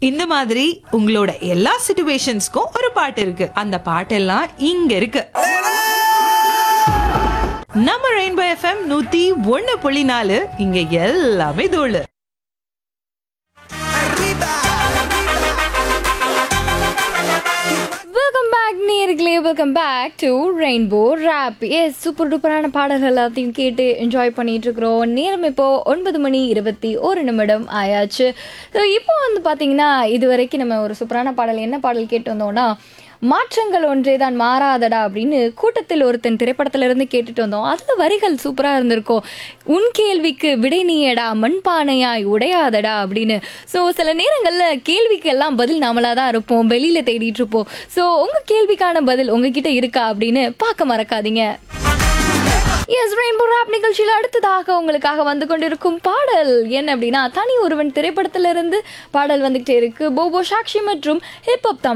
இந்த மாதிரி உங்களோட எல்லா சிச்சுவேஷன்ஸ்க்கும் ஒரு பாட்டு இருக்கு அந்த பாட்டெல்லாம் இங்க இருக்கு நம்ம ரெயின்போ எஃப்எம் நூத்தி ஒண்ணு புள்ளி நாலு இங்க எல்லாமே தோழு வெல்கம் பேக் நேர்களே வெல்கம் பேக் டு ரெயின்போ ரேப் எஸ் சூப்பர் டூப்பரான பாடல்கள் எல்லாத்தையும் கேட்டு என்ஜாய் பண்ணிட்டு இருக்கிறோம் நேரம் இப்போ ஒன்பது மணி இருபத்தி ஒரு நிமிடம் ஆயாச்சு ஸோ இப்போ வந்து பார்த்தீங்கன்னா இது வரைக்கும் நம்ம ஒரு சூப்பரான பாடல் என்ன பாடல் கேட்டு வந்தோம்னா மாற்றங்கள் ஒன்றே தான் மாறாதடா அப்படின்னு கூட்டத்தில் ஒருத்தன் திரைப்படத்துல இருந்து கேட்டுட்டு வந்தோம் அதுல வரிகள் சூப்பரா இருந்திருக்கும் உன் கேள்விக்கு விடை நீயடா மண்பானையாய் உடையாதடா அப்படின்னு ஸோ சில நேரங்கள்ல கேள்விக்கு எல்லாம் பதில் நாமளா தான் இருப்போம் வெளியில தேடிட்டு இருப்போம் ஸோ உங்க கேள்விக்கான பதில் உங்ககிட்ட இருக்கா அப்படின்னு பார்க்க மறக்காதீங்க எஸ் ரெயின்போ ராப் நிகழ்ச்சியில் அடுத்ததாக உங்களுக்காக வந்து கொண்டிருக்கும் பாடல் என்ன அப்படின்னா தனி ஒருவன் திரைப்படத்திலிருந்து பாடல் வந்துகிட்டே இருக்கு போபோ சாக்ஷி மற்றும் ஹிப்ஹப் தமிழ்